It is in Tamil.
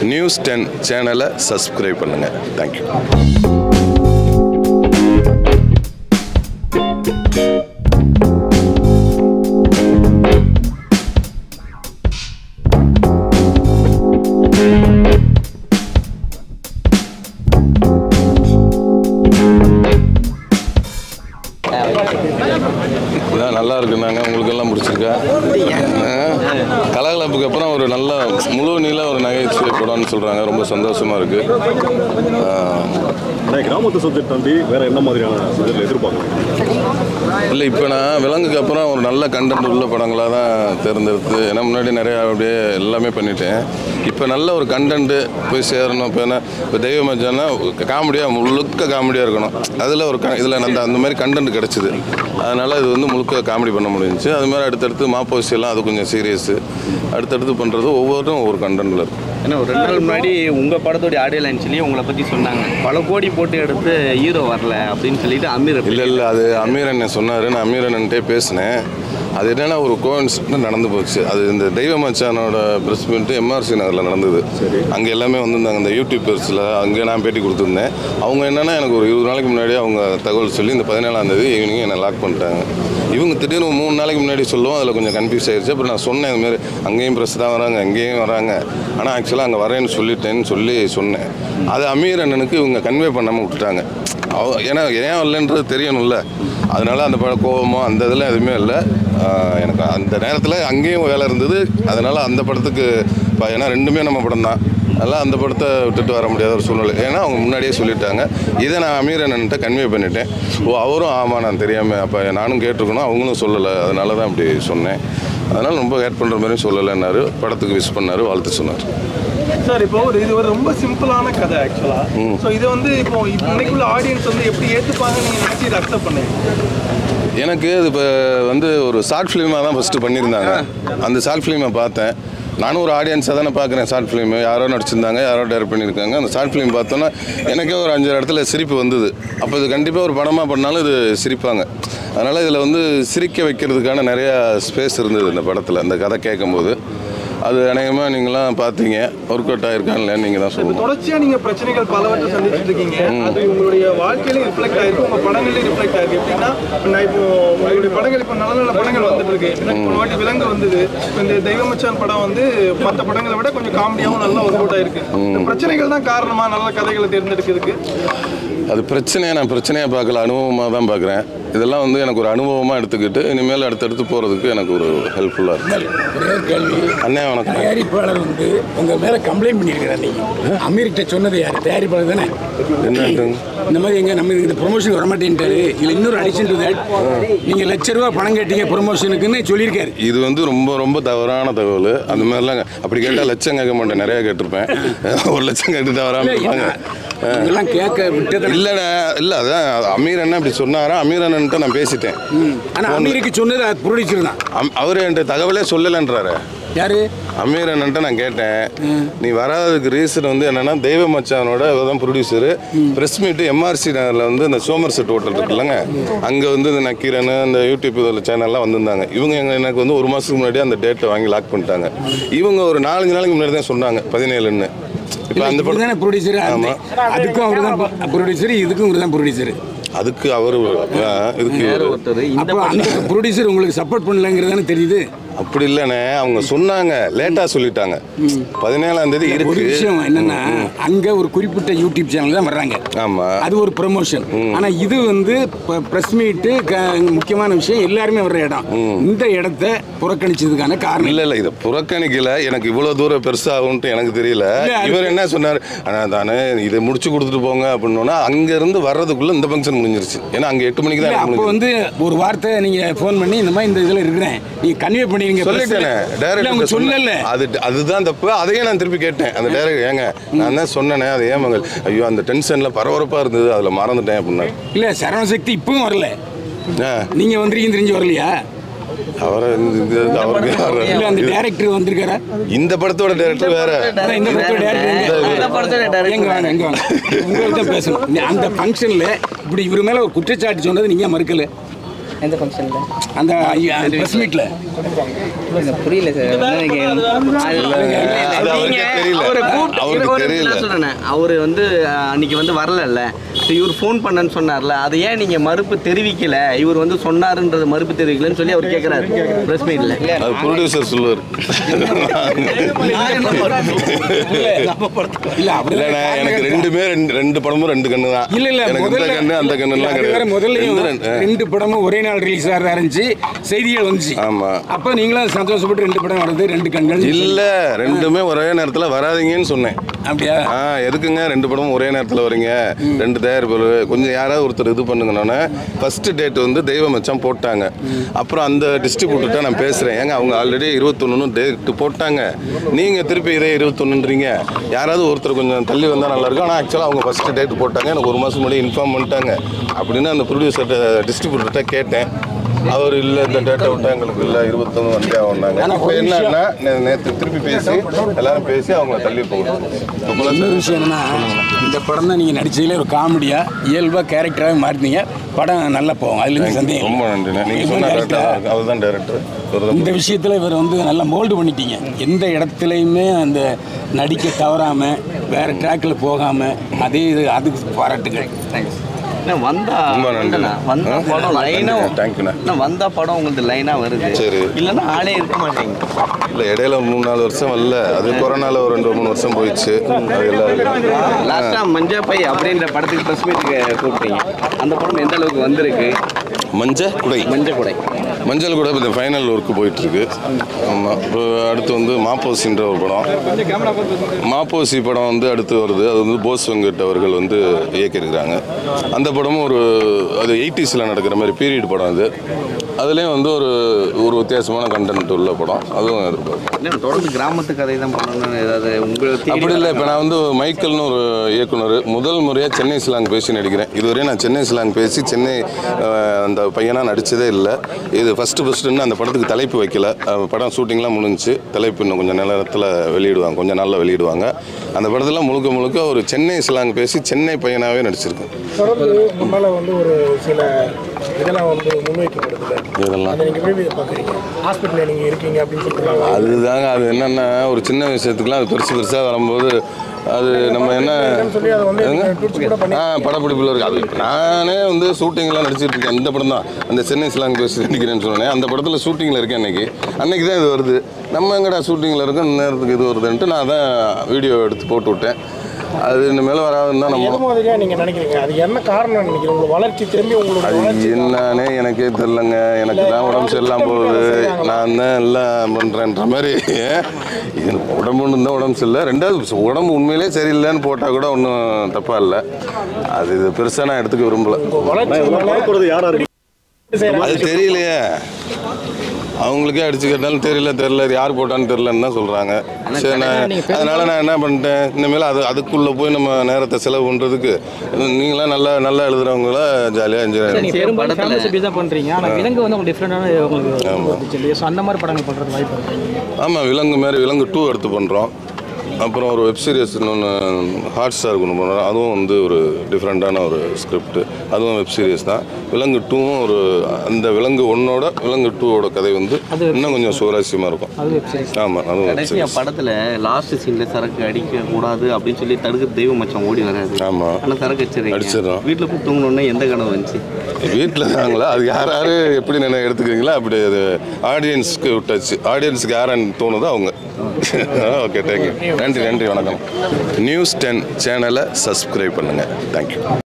நியூஸ் டென் சேனலை சப்ஸ்கிரைப் பண்ணுங்கள் தேங்க்யூ இதான் நல்லா இருக்குனாங்க உங்களுக்கு எல்லாம் பிடிச்சிருக்கா கலகலப்புக்கு அப்புறம் ஒரு நல்ல முழு நீள ஒரு நகைச்சுவை படம்னு சொல்கிறாங்க ரொம்ப சந்தோஷமாக இருக்குது ஆனால் கிராமத்து சப்ஜெக்ட் தாண்டி வேற என்ன மாதிரியான சப்ஜெக்ட் எதிர்பார்க்கலாம் இல்லை இப்போ நான் விலங்குக்கு அப்புறம் ஒரு நல்ல கண்டென்ட் உள்ள படங்களாக தான் தேர்ந்தெடுத்து ஏன்னா முன்னாடி நிறையா அப்படியே எல்லாமே பண்ணிட்டேன் இப்போ நல்ல ஒரு கண்டென்ட்டு போய் சேரணும் இப்போ என்ன இப்போ தெய்வ மச்சான்னா காமெடியாக முழுக்க காமெடியாக இருக்கணும் அதில் ஒரு க இதில் அந்த அந்த மாதிரி கண்டென்ட் கிடச்சிது அதனால் இது வந்து முழுக்க காமெடி பண்ண முடிஞ்சுச்சு அது மாதிரி அடுத்தடுத்து மாப்போசி எல்லாம் அது கொஞ்சம் சீரியஸு அடுத்தடுத்து பண்ணுறது ஒவ்வொருத்தரும் ஒவ்வொரு கண்டென்ட்டில் இருக்கும் ஏன்னா ஒரு ரெண்டு நாள் முன்னாடி உங்கள் படத்தோடைய ஆடியோ லான்ச்லேயே உங்களை பற்றி சொன்னாங்க பல கோடி போட்டு எடுத்து ஹீரோ வரல அப்படின்னு சொல்லிட்டு அமீர் இல்லை இல்லை அது அமீர் அண்ணன் சொன்னார் நான் அமீர் அண்ணன்ட்டே பேசினேன் அது என்னென்னா ஒரு கோயின்சிடன்ட் நடந்து போச்சு அது இந்த தெய்வ மச்சானோட ப்ரெஸ் மீட்டு எம்ஆர்சி நகரில் நடந்தது அங்கே எல்லாமே வந்திருந்தாங்க இந்த யூடியூபர்ஸில் அங்கே நான் பேட்டி கொடுத்துருந்தேன் அவங்க என்னென்னா எனக்கு ஒரு இருபது நாளைக்கு முன்னாடி அவங்க தகவல் சொல்லி இந்த பதினேழாம் தேதி ஈவினிங் என்னை லாக் பண்ணிட்டாங்க இவங்க திடீர்னு மூணு நாளைக்கு முன்னாடி சொல்லுவோம் அதில் கொஞ்சம் கன்ஃபியூஸ் ஆயிடுச்சு அப்புறம் நான் சொன்னேன் இந்த மாதிரி அங்கேயும் ப்ரெஸ் தான் வராங்க அங்கேயும் வராங்க ஆனால் ஆக்சுவலாக அங்கே வரேன்னு சொல்லிட்டேன்னு சொல்லி சொன்னேன் அது அமீர் அண்ணனுக்கு இவங்க கன்வே பண்ணாமல் விட்டுட்டாங்க அவ ஏன்னா ஏன் வரலன்றது தெரியணும்ல அதனால அந்த பட கோபமோ அந்த இதெல்லாம் எதுவுமே இல்லை ஆஹ் எனக்கு அந்த நேரத்தில் அங்கேயும் வேலை இருந்தது அதனால அந்த படத்துக்கு ப- ஏன்னா ரெண்டுமே நம்ம படம் தான் அதெல்லாம் அந்த படத்தை விட்டுட்டு வர முடியாத ஒரு சூழ்நிலை ஏன்னா அவங்க முன்னாடியே சொல்லிட்டாங்க இதை நான் அமீர் அண்ணன்ட்ட கன்வே பண்ணிட்டேன் ஓ அவரும் ஆமாம் நான் தெரியாமல் அப்போ நானும் கேட்டிருக்கணும் அவங்களும் சொல்லலை அதனால தான் அப்படி சொன்னேன் அதனால் ரொம்ப ஹேட் பண்ணுற மாதிரியும் சொல்லலைன்னாரு படத்துக்கு விஷ் பண்ணார் வாழ்த்து சொன்னார் சார் இப்போ ஒரு இது ஒரு ரொம்ப சிம்பிளான கதை ஆக்சுவலா ஸோ இது வந்து இப்போ இன்னைக்குள்ள ஆடியன்ஸ் வந்து எப்படி ஏத்துப்பாங்கன்னு நீங்க நினைச்சு இதை அக்செப்ட் பண்ணீங்க எனக்கு இது இப்போ வந்து ஒரு ஷார்ட் ஃபிலிமாக தான் ஃபஸ்ட்டு பண்ணியிருந்தாங்க அந்த ஷார்ட் ஃபிலிமை பார்த்தேன் நானும் ஒரு ஆடியன்ஸாக தானே பார்க்குறேன் ஷார்ட் ஃபிலிம் யாரோ நடிச்சிருந்தாங்க யாரோ டைரக்ட் பண்ணியிருக்காங்க அந்த ஷார்ட் ஃபிலிம் பார்த்தோன்னா எனக்கே ஒரு அஞ்சு இடத்துல சிரிப்பு வந்தது அப்போ இது கண்டிப்பாக ஒரு படமாக பண்ணாலும் இது சிரிப்பாங்க அதனால் இதில் வந்து சிரிக்க வைக்கிறதுக்கான நிறையா ஸ்பேஸ் இருந்தது இந்த படத்தில் இந்த கதை கேட்கும்போது அது அநேகமாக நீங்களாம் பார்த்தீங்க ஒர்க் அவுட் ஆயிருக்கான்னு இல்லையான்னு நீங்கள் தான் சொல்லணும் தொடர்ச்சியா நீங்க பிரச்சனைகள் பலவற்றை சந்திச்சுட்டு இருக்கீங்க அது உங்களுடைய வாழ்க்கையிலும் ரிஃப்ளெக்ட் ஆயிருக்கு உங்க படங்களையும் ரிஃப்ளெக்ட் ஆயிருக்கு எப்படின்னா இப்ப நான் இப்போ உங்களுடைய படங்கள் இப்போ நல்ல நல்ல படங்கள் வந்துட்டு இருக்கு எனக்கு ஒரு வாட்டி விலங்கு வந்தது இப்ப இந்த தெய்வமச்சான் படம் வந்து மற்ற படங்களை விட கொஞ்சம் காமெடியாவும் நல்லா ஒர்க் அவுட் ஆயிருக்கு இந்த பிரச்சனைகள் தான் காரணமா நல்ல கதைகளை தேர்ந்தெடுக்கிறதுக்கு அது பிரச்சனையை நான் பிரச்சனையாக பார்க்கல அனுபவமாக தான் பார்க்குறேன் இதெல்லாம் வந்து எனக்கு ஒரு அனுபவமாக எடுத்துக்கிட்டு இனிமேல் அடுத்தடுத்து போகிறதுக்கு எனக்கு ஒரு ஹெல்ப்ஃபுல்லாக இருக்கு ஒரே ஒரு கேள்வி அண்ணே வணக்கம் தயாரிப்பாளர் வந்து உங்க மேல கம்ப்ளைண்ட் பண்ணியிருக்கிறார் நீங்க அமீர்கிட்ட சொன்னது யார் தயாரிப்பாளர் தானே என்ன இருக்குங்க? இந்த மாதிரி எங்க நம்ம இந்த ப்ரொமோஷன் வரமாட்டேன்ட்டாரு இதுல இன்னொரு அடிஷன் டு தட் நீங்க லட்ச ரூபா பணம் கேட்டீங்க ப்ரொமோஷனுக்குன்னு சொல்லியிருக்காரு இது வந்து ரொம்ப ரொம்ப தவறான தகவல் அந்த மாதிரிலாம் அப்படி கேட்டால் லட்சம் கேட்க மாட்டேன் நிறையா கேட்டிருப்பேன் ஒரு லட்சம் கேட்டு தவறாமல் இருப்பாங்க இதெல்லாம் கேட்க விட்டது இல்லைண்ணே இல்லை அதான் அமீர் அண்ணன் இப்படி சொன்னாரா அமீர் அண்ணன்ட்ட நான் பேசிட்டேன் ஆனா அமீருக்கு சொன்னது ப்ரொடியூசர் தான் அம்- அவரு என்கிட்ட தகவலே சொல்லலைன்றாரு யாரு அமீர் அண்ணன்ட்ட நான் கேட்டேன் நீ வராததுக்கு ரீசன் வந்து என்னன்னா தெய்வ மச்சானோட தான் ப்ரொடியூசரு ப்ரெஸ் மீட்டு எம்ஆர்சி நகரில் வந்து இந்த சோமர் செட் ஹோட்டல் இருக்குல்லங்க அங்கே வந்து இந்த நக்கீரன் இந்த யூடியூப் இதில் சேனல்லாம் வந்திருந்தாங்க இவங்க எங்க எனக்கு வந்து ஒரு மாதத்துக்கு முன்னாடி அந்த டேட்டை வாங்கி லாக் பண்ணிட்டாங்க இவங்க ஒரு நாலஞ்சு நாளைக்கு முன்னாடி தான் சொன்னாங்க பதினேழுன்னு இப்போ அந்த இவர் தானே படம் ப்ரொடியூசர் ஆமா. அதுக்கும் அவர் தான் ப்ரொடியூசர் இதுக்கும் இவர் தான் ப்ரொடியூசர் அதுக்கு அவர் இதுக்கு வேற இவரு. ஒருத்தர் இந்த அப்போ அந்த ப்ரொடியூசர் உங்களுக்கு சப்போர்ட் பண்ணலங்கிறது தெரியுது அப்படி இல்லைண்ணே அவங்க சொன்னாங்க லேட்டாக சொல்லிட்டாங்க பதினேழாம் தேதி ஒரு இருக்கு விஷயம் என்னன்னா அங்க ஒரு குறிப்பிட்ட யூடியூப் சேனல் தான் வர்றாங்க ஆமாம் அது ஒரு ப்ரமோஷன் ஆனா இது வந்து பிரஸ் மீட்டு முக்கியமான விஷயம் எல்லாருமே வர்ற இடம் இந்த இடத்த புறக்கணிச்சதுக்கான காரணம் இல்ல இல்ல இதை புறக்கணிக்கல எனக்கு இவ்வளவு தூரம் பெருசாகும்ட்டு எனக்கு தெரியல இல்ல, அது- இவர் என்ன சொன்னார் அண்ணா தானே இதை முடிச்சு கொடுத்துட்டு போங்க அப்படின்னா அங்க இருந்து வர்றதுக்குள்ள இந்த ஃபங்க்ஷன் முடிஞ்சிருச்சு ஏன்னா அங்க எட்டு மணிக்கு இல்ல, தான் அப்போ முடிஞ்சது. வந்து ஒரு வார்த்தை நீங்க ஃபோன் பண்ணி இந்த மாதிரி இந்த இதுல இருக்கிறேன் நீங்க கன்வே பண்ணுவீங்க சொல்லிட்டேனே இல்ல அவங்க டைரக்டர் சொல்லல அது அதுதான் தப்பு அதையே நான் திருப்பி கேட்டேன் அந்த டைரக்டர் ஏங்க நான் தான் சொன்னேனே அது ஏன் மகள் ஐயோ அந்த டென்ஷன்ல பரபரப்பா இருந்தது அதுல மறந்துட்டேன் அப்படின்னா இல்ல சரவண சக்தி இப்பவும் வரல ஆ, நீங்க வந்திருக்கீங்க தெரிஞ்சு வரலையா அவரை இந்த- இந்த- அவருக்கு இல்ல அந்த யாரு? டைரக்டர் வந்திருக்காரா இந்த படத்தோட டைரக்டர் வேற அதான் இந்த படத்தோட director எங்க? இந்த படத்தோட director எங்க வாங்க எங்க வாங்க உங்களுக்கு தான் பேசணும் நீ அந்த ஃபங்க்ஷன்ல இப்படி இவர் மேல ஒரு குற்றச்சாட்டு சொன்னது நீங்க மறுக்கல எந்த ஃபங்க்ஷனில் அந்த ப்ரெஸ் மீட்ல புரியல சார் அது அவருக்கே தெரியல. அவருக்கு தெரியல. அவர் வந்து அஹ், அன்னைக்கு வந்து வரலல்ல So, இவர் ஃபோன் பண்ணன்னு சொன்னார்ல அதை ஏன் நீங்க மறுப்பு தெரிவிக்கல இவர் வந்து சொன்னாருன்றது மறுப்பு தெரிவிக்கலன்னு சொல்லி அவர் கேட்கிறாரு பிரஸ் மீட்ல அது ப்ரொடியூசர் சொல்லுவார் இல்ல அப்படி இல்லைண்ணே எனக்கு ரெண்டுமே ரெண்டு ரெண்டு படமும் ரெண்டு கண்ணு தான் இல்ல இல்ல எனக்கு இந்த முதல்ல கண்ணு அந்த கண்ணுலாம் அது வேற கிடையாது முதல்ல ரெண்டு ரெண்டு. ரெண்டு படமும் ஒரே நாள் ரிலீஸ் ஆகிறதா இருந்துச்சு செய்திகள் வந்துச்சு ஆமா. அப்ப நீங்களும் சந்தோஷப்பட்டு ரெண்டு படம் வருது ரெண்டு கண்கள் இல்ல ரெண்டுமே ஒரே நேரத்துல வராதீங்கன்னு சொன்னேன் அப்படியா ஆ எதுக்குங்க ரெண்டு படமும் ஒரே நேரத்தில் வரீங்க ரெண்டு தயாரிப்பு கொஞ்சம் யாராவது ஒருத்தர் இது பண்ணுங்கன்னு ஃபர்ஸ்ட் டேட் வந்து தெய்வ மச்சான் போட்டாங்க அப்புறம் அந்த டிஸ்ட்ரிபியூட்டர்கிட்ட நான் பேசுகிறேன் ஏங்க அவங்க ஆல்ரெடி இருபத்தொன்னு டேட் போட்டாங்க நீங்கள் திருப்பி இதே இருபத்தொன்னுன்றீங்க யாராவது ஒருத்தர் கொஞ்சம் தள்ளி வந்தால் நல்லா இருக்கும் ஆனால் ஆக்சுவலாக அவங்க ஃபர்ஸ்ட் டேட் போட்டாங்க எனக்கு ஒரு மாதம் முன்னாடி இன்ஃபார்ம் பண்ணிட்டாங்க அப்படின்னு அந்த ப்ரொடியூசர்கிட்ட டிஸ்ட்ரிபியூட்டர்கிட்ட கேட்டேன் அவர் இல்லை இந்த டேட்டை விட்டா எங்களுக்கு இல்லை இருபத்தொன்று வந்தே ஆகுனாங்க இப்போ என்னன்னா நேற்று திருப்பி பேசி எல்லாரும் பேசி அவங்கள தள்ளி போகணும் இன்னொரு விஷயம் என்னன்னா இந்த படம் தான் நீங்க நடிச்சதுல ஒரு காமெடியா இயல்பா கேரக்டராக மாறினீங்க படம் நல்லா போகும் அதுல இருந்து சந்தேகம் ரொம்ப இல்லை. நன்றிண்ணே நீங்கள் இவர் சொன்ன director. டேரக்டர் அவர் தான் டேரக்டர் இந்த விஷயத்துல இவர் வந்து நல்லா மோல்டு பண்ணிட்டீங்க எந்த இடத்துலையுமே அந்த நடிக்க தவறாம வேற ட்ராக்ல போகாம அதே இது அதுக்கு பாராட்டுகள் என்ன வந்தா ரொம்ப நன்றி. வந்தனா, வந்தா ஆ? படம் லைனா நன்றிண்ணே, தேங்க்யூண்ணே. என்ன வந்தா படம் உங்களுக்கு லைனா வருது சரி. இல்லைன்னா ஆளே இருக்க மாட்டேங்க இல்லை இடையில மூணு நாலு வருஷம் வரல அது கொரோனால ஒரு ரெண்டு மூணு வருஷம் போயிடுச்சு அது எல்லாம் லாஸ்டா மஞ்சா பை அப்படின்ற படத்துக்கு ப்ரெஸ் மீட்டுக்கு கூப்பிட்டீங்க அந்த படம் எந்த அளவுக்கு வந்திருக்கு மஞ்ச குடை மஞ்ச குடை மஞ்சள் கூட இந்த ஃபைனல் ஒர்க்கு போயிட்டு இருக்கு ஆமாம் இப்போ அடுத்து வந்து மாப்போசின்ற ஒரு படம் மாப்போசி படம் வந்து அடுத்து வருது அது வந்து போஸ் வெங்கட் அவர்கள் வந்து இயக்கியிருக்கிறாங்க அந்த படமும் ஒரு அது எயிட்டிஸில் நடக்கிற மாதிரி பீரியட் படம் அது அதுலேயும் வந்து ஒரு ஒரு வித்தியாசமான கண்டென்ட் உள்ள படம் அதுவும் எதிர்பார்ப்போம் என்ன தொடர்ந்து கிராமத்து கதை தான் பண்ணணும்னு ஏதாவது உங்களுக்கு அப்படி இல்லை இப்போ நான் வந்து மைக்கேல்னு ஒரு இயக்குனர் முதல் முறையாக சென்னை ஸ்லாங் பேசி நடிக்கிறேன் இதுவரையும் நான் சென்னை ஸ்லாங் பேசி சென்னை அஹ், அந்த பையனாக நடித்ததே இல்லை இது ஃபஸ்ட்டு ஃபஸ்ட்டுன்னு அந்த படத்துக்கு தலைப்பு வைக்கல அஹ், படம் ஷூட்டிங்லாம் முடிஞ்சுச்சு தலைப்பு இன்னும் கொஞ்சம் நேரத்தில் வெளியிடுவாங்க கொஞ்சம் நாளில் வெளியிடுவாங்க அந்த படத்தில் முழுக்க முழுக்க ஒரு சென்னை ஸ்லாங் பேசி சென்னை பையனாகவே நடிச்சிருக்கேன் தொடர்ந்து முன்னால் வந்து ஒரு சில இதெல்லாம் வந்து முன்வைக்கப்படுதுல இதெல்லாம் அதை நீங்கள் எப்படி பார்க்குறீங்க ஹாஸ்பிட்டலில் நீங்கள் இருக்கீங்க அப்படின்னு சொல்லிட்டு அதுதாங்க அது என்னென்னா ஒரு சின்ன விஷயத்துக்குலாம் அது பெருசு பெருசாக வரும்போது அது நம்ம என்ன சொல்லி அதை வந்து எதுங்க? டூட்ஸ் கூட பண்ணி ஆ படப்பிடிப்பில் இருக்கு அது நானே வந்து ஷூட்டிங்லாம் நடிச்சிட்டு இருக்கேன் இந்த படம் தான் அந்த சென்னை ஸ்லாங் பேசி நடிக்கிறேன்னு சொன்னேன் அந்த படத்தில் ஷூட்டிங்கில் இருக்கேன் அன்னைக்கு அன்னைக்கு தான் இது வருது நம்ம எங்கடா ஷூட்டிங்கில் இருக்கோம் இந்த நேரத்துக்கு இது வருதுன்ட்டு நான் தான் வீடியோ எடுத்து போட்டு விட்டேன் அது இனிமேல் வராதுன்னு தான் எது நம்ம மாதிரியாக நீங்கள் நினைக்கிறீங்க அது என்ன காரணம் நினைக்கிறீங்க உங்கள் வளர்ச்சி திரும்பி உங்களோட அது வளர்ச்சி என்னன்னே எனக்கே தெரிலங்க எனக்கு தான் உடம்பு சரியில்லாம போகுது நான் தான் எல்லாம் பண்ணுறேன்ற மாதிரி இது உடம்பு ஒன்று தான் உடம்பு சரியில்லை ரெண்டாவது உடம்பு உண்மையிலே சரியில்லைன்னு போட்டால் கூட ஒன்றும் தப்பாக இல்லை அது இது பெருசாக நான் எடுத்துக்க விரும்பல படம் போகிறது யார் யார் அது தெரியலையே அவங்களுக்கே அடிச்சு கேட்டாலும் தெரியல தெரியல இது யார் போட்டான்னு தெரியலன்னு தான் சொல்கிறாங்க சரி நான் அதனால நான் என்ன பண்ணிட்டேன் இனிமேல் அது அதுக்குள்ளே போய் நம்ம நேரத்தை செலவு பண்ணுறதுக்கு நீங்களாம் நல்லா நல்லா எழுதுறவங்கள ஜாலியாக என்ஜாய் நீங்க பெரும்பாலும் ஃபேமிலி சப்ஜெக்ட் தான் பண்றீங்க ஆனா விலங்கு வந்து உங்களுக்கு டிஃப்ரெண்டான உங்களுக்கு வந்துச்சு இல்லையா ஸோ அந்த மாதிரி படங்கள் பண்றது வாய்ப்பு இருக்கு ஆமாம் விலங்கு மாதிரி விலங்கு டூ எடுத்து பண்ணுறோம் அப்புறம் ஒரு வெப் சீரிஸ் இன்னொன்று ஹாட் ஸ்டார் ஒன்று பண்ணுறோம் அதுவும் வந்து ஒரு டிஃப்ரெண்ட்டான ஒரு ஸ்கிரிப்ட் அதுவும் வெப் சீரிஸ் தான் விலங்கு டூவும் ஒரு அந்த விலங்கு ஒன்னோட விலங்கு டூவோட கதை வந்து இன்னும் கொஞ்சம் சுவாரஸ்யமாக இருக்கும் அது வெப் சீரிஸ் ஆமாம் அதுவும் வெப் கடைசியா சீரிஸ் படத்துல லாஸ்ட் சீன்ல சரக்கு அடிக்க கூடாது அப்படின்னு சொல்லி தடுக்க தெய்வ மச்சான் ஓடி வராது ஆமாம் ஆனா சரக்கு அடிச்சிருக்கீங்க அடிச்சிடுறோம். வீட்டுல போய் தூங்கணும்னா எந்த கனவு வந்துச்சு வீட்டில் தாங்களா அது யார் யார் எப்படி நினை எடுத்துக்கிறீங்களா அப்படி அது ஆடியன்ஸ்க்கு விட்டாச்சு ஆடியன்ஸுக்கு யாருன்னு தோணுதோ அவங்க ஓகே தேங்க்யூ நன்றி நன்றி வணக்கம் நியூஸ் டென் சேனலை சப்ஸ்கிரைப் பண்ணுங்கள் தேங்க்யூ